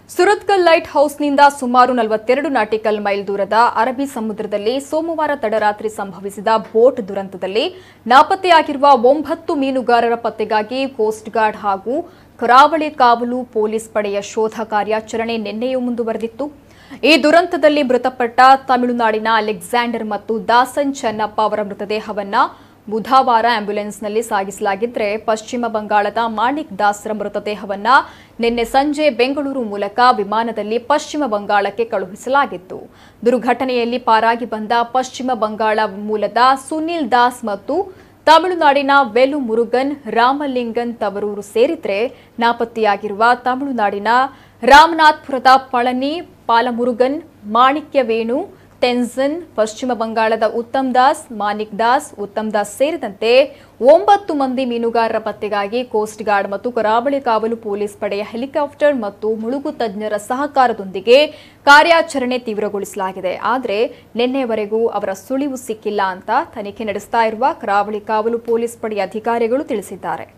Surathkal light ಹೌಸ್ನಿಂದ ಸುಮಾರು ನಲವತ್ತೆರಡು nautical mile ದೂರದ ಅರಬ್ಬಿ ಸಮುದ್ರದಲ್ಲಿ ಸೋಮವಾರ ತಡರಾತ್ರಿ ಸಂಭವಿಸಿದ ಬೋಟ್ ದುರಂತದಲ್ಲಿ ನಾಪತ್ತೆಯಾಗಿರುವ ಒಂಬತ್ತು ಮೀನುಗಾರರ ಪತ್ತೆಗಾಗಿ ಕೋಸ್ಟ್ ಗಾರ್ಡ್ ಹಾಗೂ ಕರಾವಳಿ ಕಾವಲು ಪೊಲೀಸ್ ಪಡೆಯ ಶೋಧ ಕಾರ್ಯಾಚರಣೆ ನಿನ್ನೆಯೂ ಮುಂದುವರೆದಿತ್ತು ಈ ದುರಂತದಲ್ಲಿ ಮೃತಪಟ್ಟ ತಮಿಳುನಾಡಿನ ಅಲೆಕ್ಸಾಂಡರ್ ಮತ್ತು ದಾಸನ್ ಚೆನ್ನಪ್ಪ ಅವರ ಮೃತದೇಹವನ್ನ ಬುಧವಾರ ಆಂಬ್ಯುಲೆನ್ಸ್ನಲ್ಲಿ ಸಾಗಿಸಲಾಗಿದ್ರೆ ಪಶ್ಚಿಮ ಬಂಗಾಳದ ಮಾಣಿಕ್ ದಾಸ್ರ ಮೃತದೇಹವನ್ನ ನಿನ್ನೆ ಸಂಜೆ ಬೆಂಗಳೂರು ಮೂಲಕ ವಿಮಾನದಲ್ಲಿ ಪಶ್ಚಿಮ ಬಂಗಾಳಕ್ಕೆ ಕಳುಹಿಸಲಾಗಿತ್ತು ದುರ್ಘಟನೆಯಲ್ಲಿ ಪಾರಾಗಿ ಬಂದ ಪಶ್ಚಿಮ ಬಂಗಾಳ ಮೂಲದ ಸುನಿಲ್ ದಾಸ್ ಮತ್ತು ತಮಿಳುನಾಡಿನ ವೆಲು ಮುರುಗನ್ ರಾಮಲಿಂಗನ್ ತವರೂರು ಸೇರಿದ್ರೆ ನಾಪತ್ತೆಯಾಗಿರುವ ತಮಿಳುನಾಡಿನ ರಾಮನಾಥ್ಪುರದ ಪಳನಿ ಪಾಲಮುರುಗನ್ ಮಾಣಿಕ್ಯ ವೇಣು ಟೆನ್ಸನ್ ಪಶ್ಚಿಮ ಬಂಗಾಳದ ಉತ್ತಮ್ ದಾಸ್ ಮಾನಿಕ್ ದಾಸ್ ಉತ್ತಮ್ ದಾಸ್ ಸೇರಿದಂತೆ ಒಂಬತ್ತು ಮಂದಿ ಮೀನುಗಾರರ ಪತ್ತೆಗಾಗಿ ಕೋಸ್ಟ್ ಗಾರ್ಡ್ ಮತ್ತು ಕರಾವಳಿ ಕಾವಲು ಪೊಲೀಸ್ ಪಡೆಯ ಹೆಲಿಕಾಪ್ಟರ್ ಮತ್ತು ಮುಳುಗು ತಜ್ಞರ ಸಹಕಾರದೊಂದಿಗೆ ಕಾರ್ಯಾಚರಣೆ ತೀವ್ರಗೊಳಿಸಲಾಗಿದೆ ಆದರೆ ನಿನ್ನೆವರೆಗೂ ಅವರ ಸುಳಿವು ಸಿಕ್ಕಿಲ್ಲ ಅಂತ ತನಿಖೆ ನಡೆಸ್ತಾ ಇರುವ ಕರಾವಳಿ ಕಾವಲು ಪೊಲೀಸ್ ಪಡೆಯ ಅಧಿಕಾರಿಗಳು ತಿಳಿಸಿದ್ದಾರೆ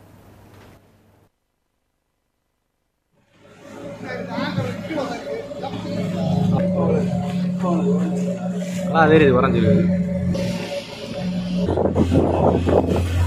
அதான் அதே இது வரைஞ்சிருக்கு